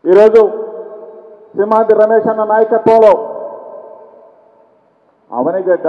ఈరోజు సింహాద్రి రమేష్ అన్న నాయకత్వంలో అవనిగడ్డ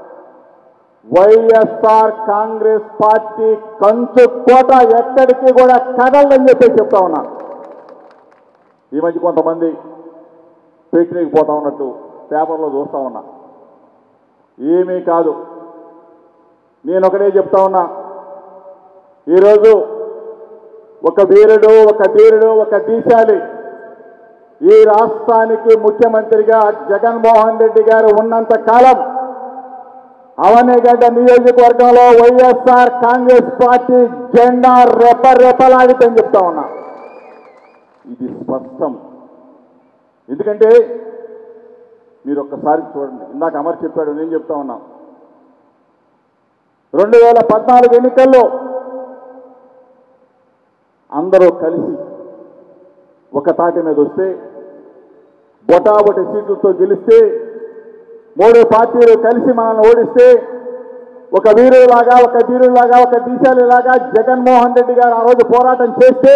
వైఎస్ఆర్ కాంగ్రెస్ పార్టీ కంచు కోట ఎక్కడికి కూడా కదలని చెప్పి చెప్తా ఉన్నా ఈ మధ్య కొంతమంది పిక్నిక్ పోతా ఉన్నట్టు పేపర్లో చూస్తా ఉన్నా ఏమీ కాదు నేను ఒకటే చెప్తా ఉన్నా ఈరోజు ఒక వీరుడు ఒక ధీరుడు ఒక దీశాలి ఈ రాష్ట్రానికి ముఖ్యమంత్రిగా జగన్మోహన్ రెడ్డి గారు ఉన్నంత కాలం అవనిగడ్డ నియోజకవర్గంలో వైఎస్ఆర్ కాంగ్రెస్ పార్టీ జెండా రెప రెపలాడితని చెప్తా ఉన్నా ఇది స్పష్టం ఎందుకంటే మీరు ఒక్కసారి చూడండి ఇందాక అమర్ చెప్పాడు నేను చెప్తా ఉన్నా రెండు వేల పద్నాలుగు ఎన్నికల్లో అందరూ కలిసి ఒక తాటి మీద వస్తే బొటాబొటి సీట్లతో గెలిస్తే మూడు పార్టీలు కలిసి మనల్ని ఓడిస్తే ఒక వీరులాగా ఒక ధీరులాగా ఒక దీశాలిలాగా జగన్మోహన్ రెడ్డి గారు ఆ రోజు పోరాటం చేస్తే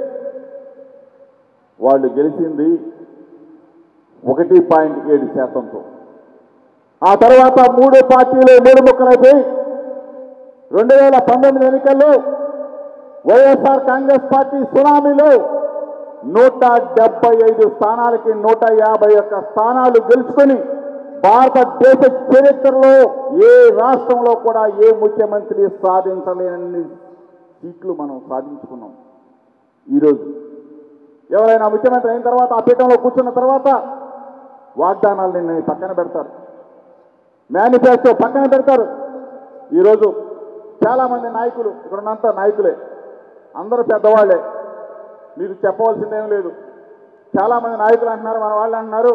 వాళ్ళు గెలిచింది ఒకటి పాయింట్ ఏడు శాతంతో ఆ తర్వాత మూడు పార్టీలు మూడు ముక్కలైపోయి రెండు వేల పంతొమ్మిది ఎన్నికల్లో వైఎస్ఆర్ కాంగ్రెస్ పార్టీ సునామీలో నూట డెబ్బై ఐదు స్థానాలకి నూట యాభై ఒక్క స్థానాలు గెలుచుకొని భారతదేశ చరిత్రలో ఏ రాష్ట్రంలో కూడా ఏ ముఖ్యమంత్రి సాధించలేనన్ని సీట్లు మనం సాధించుకున్నాం ఈరోజు ఎవరైనా ముఖ్యమంత్రి అయిన తర్వాత ఆ పీఠంలో కూర్చున్న తర్వాత వాగ్దానాలు నిన్న పక్కన పెడతారు మేనిఫెస్టో పక్కన పెడతారు ఈరోజు చాలామంది నాయకులు ఇక్కడ ఉన్నంత నాయకులే అందరూ పెద్దవాళ్ళే మీకు చెప్పవలసిందేం లేదు చాలామంది నాయకులు అంటున్నారు మన వాళ్ళు అంటున్నారు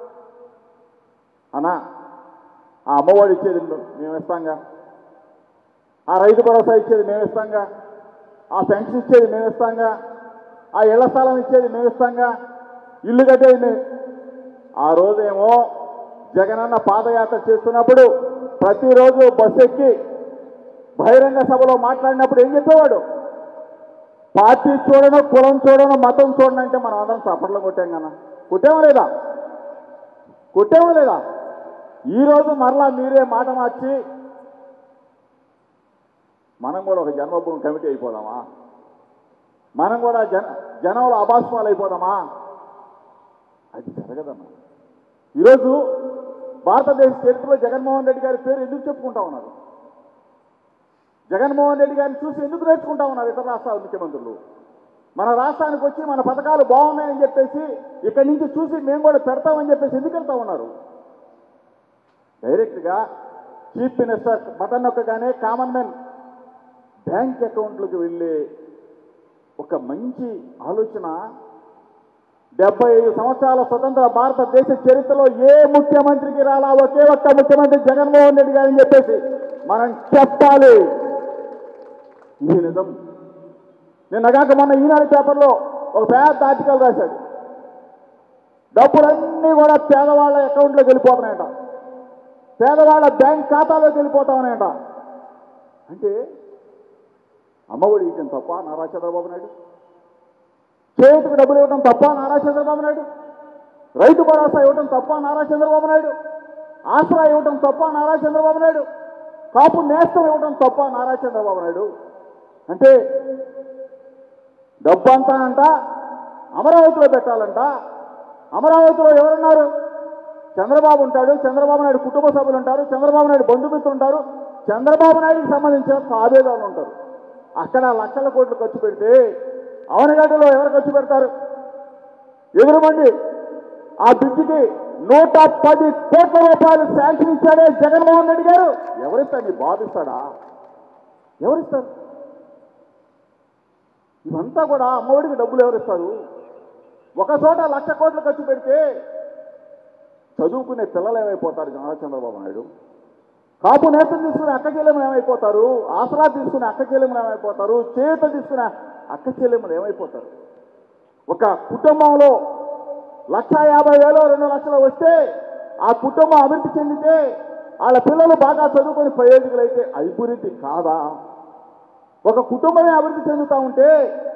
అన్నా ఆ అమ్మఒడి ఇచ్చేది మేము ఇస్తాంగా ఆ రైతు భరోసా ఇచ్చేది మేము ఇస్తాంగా ఆ పెన్షన్ ఇచ్చేది మేము ఇస్తాంగా ఆ ఇళ్ల స్థలం ఇచ్చేది మేము ఇస్తాంగా ఇల్లు కట్టేది మేము ఆ రోజేమో జగనన్న పాదయాత్ర చేస్తున్నప్పుడు ప్రతిరోజు బస్సు ఎక్కి బహిరంగ సభలో మాట్లాడినప్పుడు ఏం చెప్పేవాడు పార్టీ చూడను కులం చూడను మతం చూడను అంటే మనం అందరం చప్పట్లు కొట్టాం కదా కొట్టామా లేదా కొట్టామా లేదా ఈరోజు మరలా మీరే మాట మార్చి మనం కూడా ఒక జన్మభూమి కమిటీ అయిపోదామా మనం కూడా జన జనంలో అభాస్పాలు అయిపోదామా అది జరగదమ్మా ఈరోజు భారతదేశ చరిత్రలో జగన్మోహన్ రెడ్డి గారి పేరు ఎందుకు చెప్పుకుంటా ఉన్నారు జగన్మోహన్ రెడ్డి గారిని చూసి ఎందుకు నేర్చుకుంటా ఉన్నారు ఇతర రాష్ట్రాల ముఖ్యమంత్రులు మన రాష్ట్రానికి వచ్చి మన పథకాలు బాగున్నాయని చెప్పేసి ఇక్కడి నుంచి చూసి మేము కూడా పెడతామని చెప్పేసి ఎందుకు వెళ్తా ఉన్నారు డైరెక్ట్గా చీఫ్ మినిస్టర్ బటన్ నొక్కగానే కామన్ మ్యాన్ బ్యాంక్ అకౌంట్లకు వెళ్ళే ఒక మంచి ఆలోచన డెబ్బై ఐదు సంవత్సరాల స్వతంత్ర భారతదేశ చరిత్రలో ఏ ముఖ్యమంత్రికి రాలా ఒకే ఒక్క ముఖ్యమంత్రి జగన్మోహన్ రెడ్డి గారని చెప్పేసి మనం చెప్పాలి ఇది నిజం నేను నగాక మొన్న ఈనాడు పేపర్లో ఒక పెద్ద ఆర్టికల్ రాశాడు డబ్బులన్నీ కూడా పేదవాళ్ళ అకౌంట్లోకి వెళ్ళిపోతున్నాయట పేదవాళ్ళ బ్యాంక్ ఖాతాలోకి వెళ్ళిపోతా ఉన్నాయట అంటే అమ్మఒడి ఇవ్వటం తప్ప నారా చంద్రబాబు నాయుడు చేతికి డబ్బులు ఇవ్వడం తప్ప నారా చంద్రబాబు నాయుడు రైతు భరోసా ఇవ్వడం తప్ప నారా చంద్రబాబు నాయుడు ఆసరా ఇవ్వడం తప్ప నారా చంద్రబాబు నాయుడు కాపు నేస్తం ఇవ్వడం తప్ప నారా చంద్రబాబు నాయుడు అంటే డబ్బంతా అంట అమరావతిలో పెట్టాలంట అమరావతిలో ఎవరున్నారు చంద్రబాబు ఉంటాడు చంద్రబాబు నాయుడు కుటుంబ సభ్యులు ఉంటారు చంద్రబాబు నాయుడు బంధుమిత్రులు ఉంటారు చంద్రబాబు నాయుడుకి సంబంధించిన తాబేదారులు ఉంటారు అక్కడ లక్షల కోట్లు ఖర్చు పెడితే అవనగడ్డలో ఎవరు ఖర్చు పెడతారు ఎదురుమండి ఆ బ్రిడ్జికి నూట పది కోట్ల రూపాయలు శాంక్షన్ ఇచ్చాడే జగన్మోహన్ రెడ్డి గారు ఎవరిస్తారు నీ బాబు ఇస్తాడా ఎవరిస్తారు ఇవంతా కూడా అమ్మఒడికి డబ్బులు ఎవరిస్తారు ఒక చోట లక్ష కోట్లు ఖర్చు పెడితే చదువుకునే పిల్లలు ఏమైపోతారు నారా చంద్రబాబు నాయుడు కాపు నేతలు తీసుకునే అక్క చెల్లెములు ఏమైపోతారు ఆసరా తీసుకునే అక్క చెల్లెములు ఏమైపోతారు చేత తీసుకునే అక్క చెల్లెములు ఏమైపోతారు ఒక కుటుంబంలో లక్ష యాభై వేలు రెండు లక్షలు వస్తే ఆ కుటుంబం అభివృద్ధి చెందితే వాళ్ళ పిల్లలు బాగా చదువుకొని ప్రయోజకులైతే అభివృద్ధి కాదా ఒక కుటుంబమే అభివృద్ధి చెందుతూ ఉంటే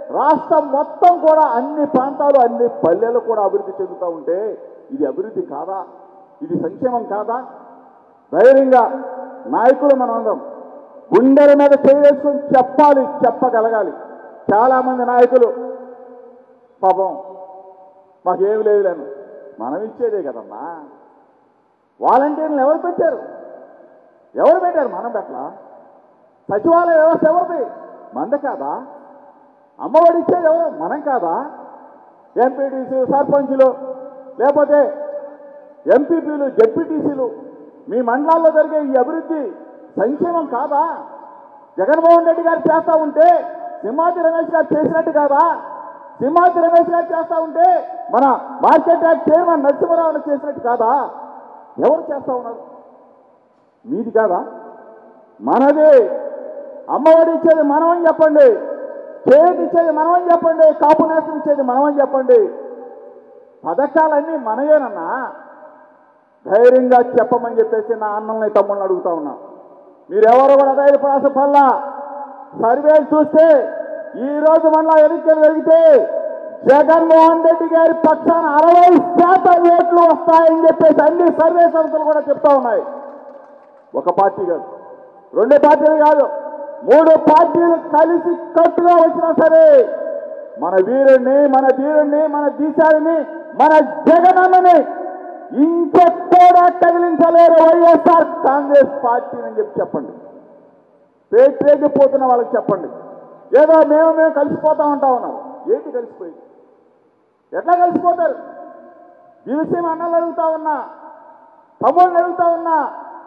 రాష్ట్రం మొత్తం కూడా అన్ని ప్రాంతాలు అన్ని పల్లెలు కూడా అభివృద్ధి చెందుతూ ఉంటే ఇది అభివృద్ధి కాదా ఇది సంక్షేమం కాదా ధైర్యంగా నాయకులు మనం అందరం గుండెల మీద చేసుకొని చెప్పాలి చెప్పగలగాలి చాలామంది నాయకులు పాపం మాకేమి లేదు లేను మనం ఇచ్చేదే కదమ్మా వాలంటీర్లు ఎవరు పెట్టారు ఎవరు పెట్టారు మనం పెట్టలా సచివాలయ వ్యవస్థ ఎవరిది మంద కాదా అమ్మఒడి ఇచ్చేది ఎవరు మనం కాదా ఎంపీటీసీ సర్పంచులు లేకపోతే ఎంపీపీలు జెడ్పీటీసీలు మీ మండలాల్లో జరిగే ఈ అభివృద్ధి సంక్షేమం కాదా జగన్మోహన్ రెడ్డి గారు చేస్తా ఉంటే సింహాద్రి రమేష్ గారు చేసినట్టు కాదా సింహాద్రి రమేష్ గారు చేస్తా ఉంటే మన మార్కెట్ యాక్ట్ చైర్మన్ నరసింహరావు చేసినట్టు కాదా ఎవరు చేస్తా ఉన్నారు మీది కాదా మనది అమ్మఒడి ఇచ్చేది మనమని చెప్పండి చేతి ఇచ్చేది మనమని చెప్పండి కాపు నేసం ఇచ్చేది మనమని చెప్పండి పథకాలన్నీ మనయేనన్నా ధైర్యంగా చెప్పమని చెప్పేసి నా అన్నల్ని తమ్ముళ్ళని అడుగుతా ఉన్నా మీరెవరు కూడా ధైర్యపడాల్సిన పల్లా సర్వేలు చూస్తే ఈ రోజు మళ్ళా ఎన్నికలు జరిగితే జగన్మోహన్ రెడ్డి గారి పక్షాన అరవై శాతం ఓట్లు వస్తాయని చెప్పేసి అన్ని సర్వే సంస్థలు కూడా చెప్తా ఉన్నాయి ఒక పార్టీ కాదు రెండు పార్టీలు కాదు మూడు పార్టీలు కలిసి కట్టుగా వచ్చినా సరే మన వీరుణ్ణి మన ధీరుణ్ణి మన దీశాలని మన జగనన్నని ఇంకెక్కడా కదిలించలేరు వైఎస్ఆర్ కాంగ్రెస్ పార్టీ అని చెప్పి చెప్పండి పేట్రేకి పోతున్న వాళ్ళకి చెప్పండి ఏదో మేము మేము కలిసిపోతా ఉంటా ఉన్నాం ఏంటి కలిసిపోయి ఎట్లా కలిసిపోతారు ఈ విషయం అన్నలు అడుగుతా ఉన్నా తమ్ముళ్ళని అడుగుతా ఉన్నా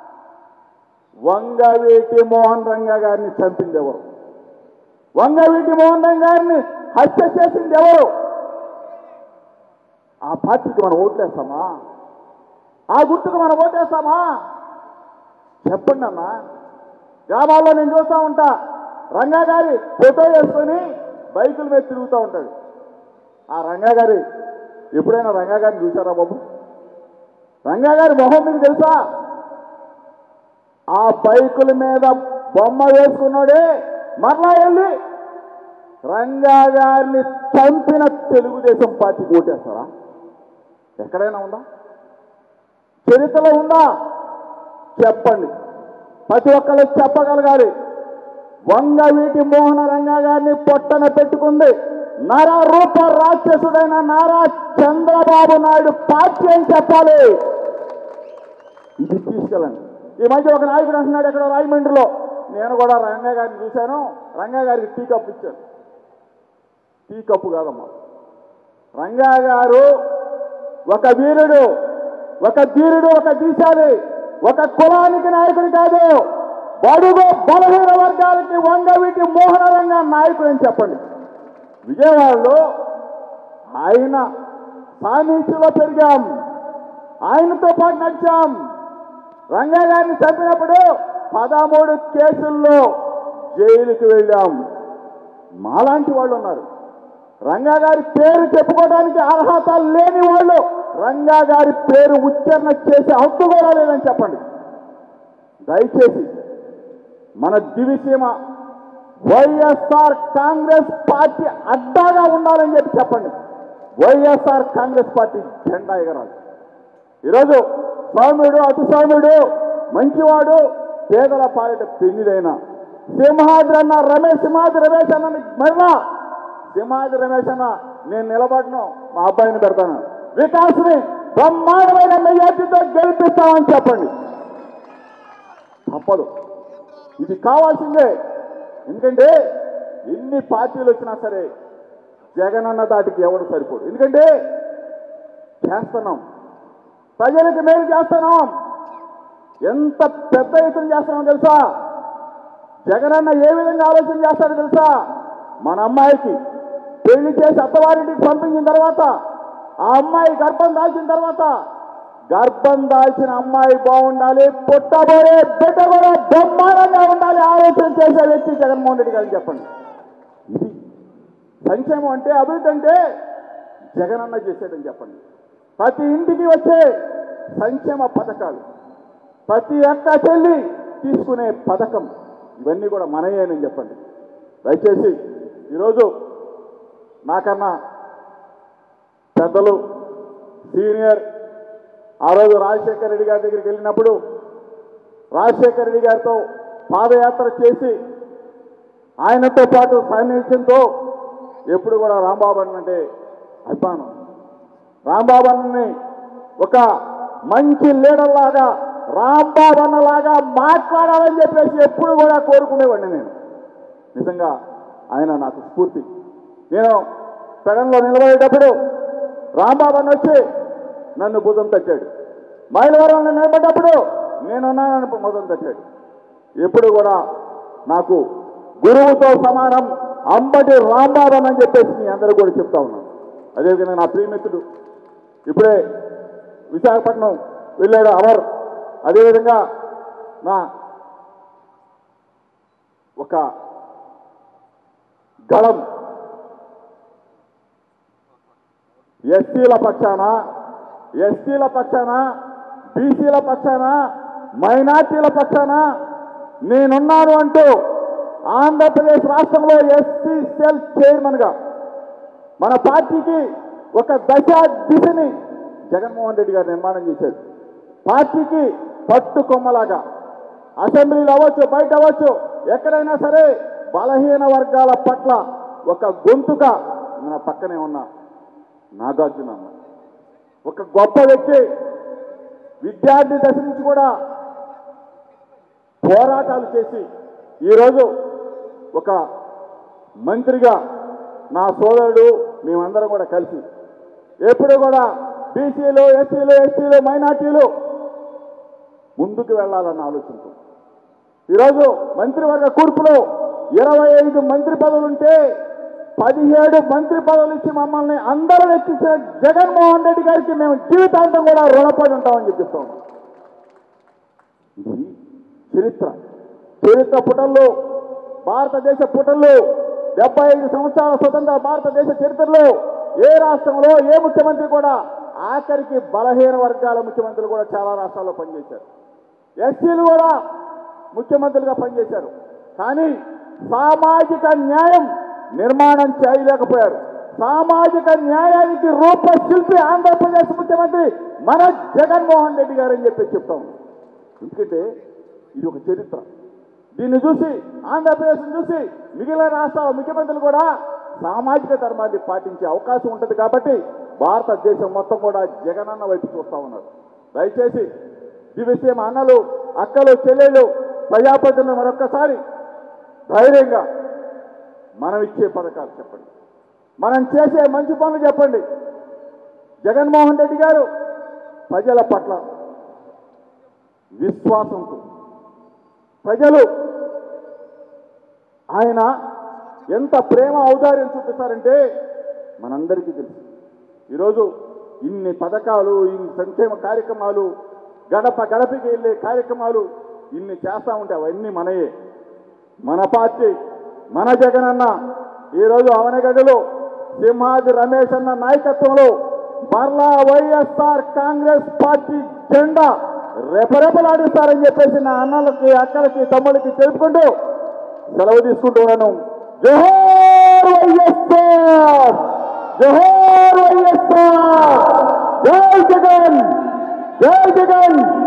వంగవీటి మోహన్ రంగ గారిని చంపింది ఎవరు వంగవీటి మోహన్ రంగ గారిని హత్య చేసింది ఎవరు ఆ పార్టీకి మనం ఓట్లేస్తామా ఆ గుర్తుకు మనం ఓటేస్తామా చెప్పండి అమ్మా గ్రామాల్లో నేను చూస్తూ ఉంటా రంగా గారి ఫోటో వేసుకొని బైకుల మీద తిరుగుతూ ఉంటాడు ఆ రంగా గారి ఎప్పుడైనా రంగా గారిని చూసారా బాబు రంగా గారి మొహం మీకు తెలుసా ఆ బైకుల మీద బొమ్మ వేసుకున్నాడే మరలా వెళ్ళి రంగా గారిని చంపిన తెలుగుదేశం పార్టీకి ఓటేస్తారా ఎక్కడైనా ఉందా చరిత్రలో ఉందా చెప్పండి ప్రతి ఒక్కరు చెప్పగలగాలి వంగవీటి మోహన రంగా గారిని పొట్టన పెట్టుకుంది నారా రూప రాక్షసుడైన నారా చంద్రబాబు నాయుడు పార్టీ అని చెప్పాలి ఇది తీసుకెళ్ళండి ఈ మధ్య ఒక నాయకుడు అంటున్నాడు ఎక్కడ రాజమండ్రిలో నేను కూడా రంగా గారిని చూశాను రంగా గారికి టీ కప్పు ఇచ్చాను టీ కప్పు కాదమ్మా రంగా గారు ఒక వీరుడు ఒక ధీరుడు ఒక దీశాలి ఒక కులానికి నాయకుడు కాదు బడుగు బలహీన వర్గాలకి వంగవీటి మోహన రంగా నాయకుడు అని చెప్పండి విజయవాడలో ఆయన సామీక్షలో పెరిగాం ఆయనతో పాటు నడిచాం రంగా గారిని చంపినప్పుడు పదమూడు కేసుల్లో జైలుకి వెళ్ళాం మాలాంటి వాళ్ళు ఉన్నారు రంగా గారి పేరు చెప్పుకోవడానికి అర్హత లేని వాళ్ళు రంగా గారి పేరు ఉచ్చారణ చేసే హక్కు కూడా లేదని చెప్పండి దయచేసి మన దివిసీమ వైఎస్ఆర్ కాంగ్రెస్ పార్టీ అడ్డాగా ఉండాలని చెప్పి చెప్పండి వైఎస్ఆర్ కాంగ్రెస్ పార్టీ జెండా ఎగరాలి ఈరోజు సౌమ్యుడు అతి సౌమ్యుడు మంచివాడు పేదల పాలిట పెళ్లిదైన సింహాద్రి అన్న రమేష్ సింహాద్రి రమేష్ అన్నని మరలా సింహాద్రి రమేష్ అన్న నేను నిలబడను మా అబ్బాయిని పెడతాను వికాస్ని బ్రహ్మాండమైన మెజార్టీతో గెలిపిస్తామని చెప్పండి తప్పదు ఇది కావాల్సిందే ఎందుకంటే ఎన్ని పార్టీలు వచ్చినా సరే జగనన్న దాటికి ఎవడు సరిపోడు ఎందుకంటే చేస్తున్నాం ప్రజలకు మేలు చేస్తున్నాం ఎంత పెద్ద ఎత్తున చేస్తున్నాం తెలుసా జగనన్న ఏ విధంగా ఆలోచన చేస్తాడో తెలుసా మన అమ్మాయికి పెళ్లి చేసి అత్తవారింటికి పంపించిన తర్వాత ఆ అమ్మాయి గర్భం దాల్చిన తర్వాత గర్భం దాల్చిన అమ్మాయి బాగుండాలి పుట్టబోయే బిడ్డ కూడా బ్రహ్మాండంగా ఉండాలి ఆలోచన చేసే వ్యక్తి జగన్మోహన్ రెడ్డి గారికి చెప్పండి ఇది సంక్షేమం అంటే అభివృద్ధి అంటే జగనన్న చేసేదని చెప్పండి ప్రతి ఇంటికి వచ్చే సంక్షేమ పథకాలు ప్రతి అక్క చెల్లి తీసుకునే పథకం ఇవన్నీ కూడా మనయేనని చెప్పండి దయచేసి ఈరోజు నాకన్నా పెద్దలు సీనియర్ ఆ రోజు రాజశేఖర రెడ్డి గారి దగ్గరికి వెళ్ళినప్పుడు రాజశేఖర రెడ్డి గారితో పాదయాత్ర చేసి ఆయనతో పాటు సైన్యంతో ఎప్పుడు కూడా రాంబాబు అన్న అంటే అభిమానం రాంబాబు అన్నని ఒక మంచి లీడర్ లాగా రాంబాబు అన్నలాగా మాట్లాడాలని చెప్పేసి ఎప్పుడు కూడా కోరుకునేవాడిని నేను నిజంగా ఆయన నాకు స్ఫూర్తి నేను పెడంలో నిలబడేటప్పుడు రాంబాబు అన్న వచ్చి నన్ను భుజం తట్టాడు మైలవరంలో నిలబడ్డప్పుడు నేనున్నానని భుజం తట్టాడు ఎప్పుడు కూడా నాకు గురువుతో సమానం అంబటి రాంబాబు అని చెప్పేసి మీ అందరూ కూడా చెప్తా ఉన్నాను అదేవిధంగా నా ప్రియమిత్రుడు ఇప్పుడే విశాఖపట్నం వెళ్ళాడు అమర్ అదేవిధంగా నా ఒక గళం ఎస్సీల పక్షాన ఎస్టీల పక్షాన బీసీల పక్షాన మైనార్టీల పక్షాన నేనున్నాను అంటూ ఆంధ్రప్రదేశ్ రాష్ట్రంలో ఎస్సీ సెల్ చైర్మన్గా మన పార్టీకి ఒక దశ దిశని జగన్మోహన్ రెడ్డి గారు నిర్మాణం చేశారు పార్టీకి పట్టు కొమ్మలాగా అసెంబ్లీలో అవ్వచ్చు బయట అవ్వచ్చు ఎక్కడైనా సరే బలహీన వర్గాల పట్ల ఒక గొంతుక మన పక్కనే ఉన్న నాగార్జున అన్న ఒక గొప్ప వ్యక్తి విద్యార్థి దశ నుంచి కూడా పోరాటాలు చేసి ఈరోజు ఒక మంత్రిగా నా సోదరుడు మేమందరం కూడా కలిసి ఎప్పుడు కూడా బీసీలు ఎస్సీలు ఎస్టీలు మైనార్టీలు ముందుకు వెళ్ళాలన్న ఆలోచనతో ఈరోజు మంత్రివర్గ కూర్పులో ఇరవై ఐదు మంత్రి పదవులుంటే పదిహేడు మంత్రి పదవులు ఇచ్చి మమ్మల్ని అందరూ ఎక్కించిన జగన్మోహన్ రెడ్డి గారికి మేము జీవితాంతం కూడా రుణపడి ఉంటామని చెప్పి చెప్తా ఉన్నాం ఇది చరిత్ర చరిత్ర పుటల్లో భారతదేశ పుటల్లో డెబ్బై ఐదు సంవత్సరాల స్వతంత్ర భారతదేశ చరిత్రలో ఏ రాష్ట్రంలో ఏ ముఖ్యమంత్రి కూడా ఆఖరికి బలహీన వర్గాల ముఖ్యమంత్రులు కూడా చాలా రాష్ట్రాల్లో పనిచేశారు ఎస్సీలు కూడా ముఖ్యమంత్రులుగా పనిచేశారు కానీ సామాజిక న్యాయం నిర్మాణం చేయలేకపోయారు సామాజిక న్యాయానికి రూపశిల్పి ఆంధ్రప్రదేశ్ ముఖ్యమంత్రి మన జగన్మోహన్ రెడ్డి గారు అని చెప్పి చెప్తాం ఎందుకంటే ఇది ఒక చరిత్ర దీన్ని చూసి ఆంధ్రప్రదేశ్ని చూసి మిగిలిన రాష్ట్రాల ముఖ్యమంత్రులు కూడా సామాజిక ధర్మాన్ని పాటించే అవకాశం ఉంటుంది కాబట్టి భారతదేశం మొత్తం కూడా జగనన్న వైపు చూస్తా ఉన్నారు దయచేసి ఈ విషయం అన్నలు అక్కలు చెల్లెళ్ళు ప్రజాప్రతినిధులు మరొక్కసారి ధైర్యంగా మనం ఇచ్చే పథకాలు చెప్పండి మనం చేసే మంచి పనులు చెప్పండి జగన్మోహన్ రెడ్డి గారు ప్రజల పట్ల విశ్వాసంతో ప్రజలు ఆయన ఎంత ప్రేమ ఔదార్యం చూపిస్తారంటే మనందరికీ తెలుసు ఈరోజు ఇన్ని పథకాలు ఇన్ని సంక్షేమ కార్యక్రమాలు గడప గడపకి వెళ్ళే కార్యక్రమాలు ఇన్ని చేస్తా ఉంటే అవన్నీ మనయే మన పార్టీ మన జగనన్న ఈరోజు అవనగడ్డలో సింహాది రమేష్ అన్న నాయకత్వంలో మరలా వైఎస్ఆర్ కాంగ్రెస్ పార్టీ జెండా రెపరెపలాడిస్తారని చెప్పేసి నా అన్నలకి అక్కలకి తమ్ముళ్ళకి తెలుపుకుంటూ సెలవు తీసుకుంటున్నాను జోహర్ వైఎస్ఆర్ జోహర్ వైఎస్ఆర్ జై జగన్ జై జగన్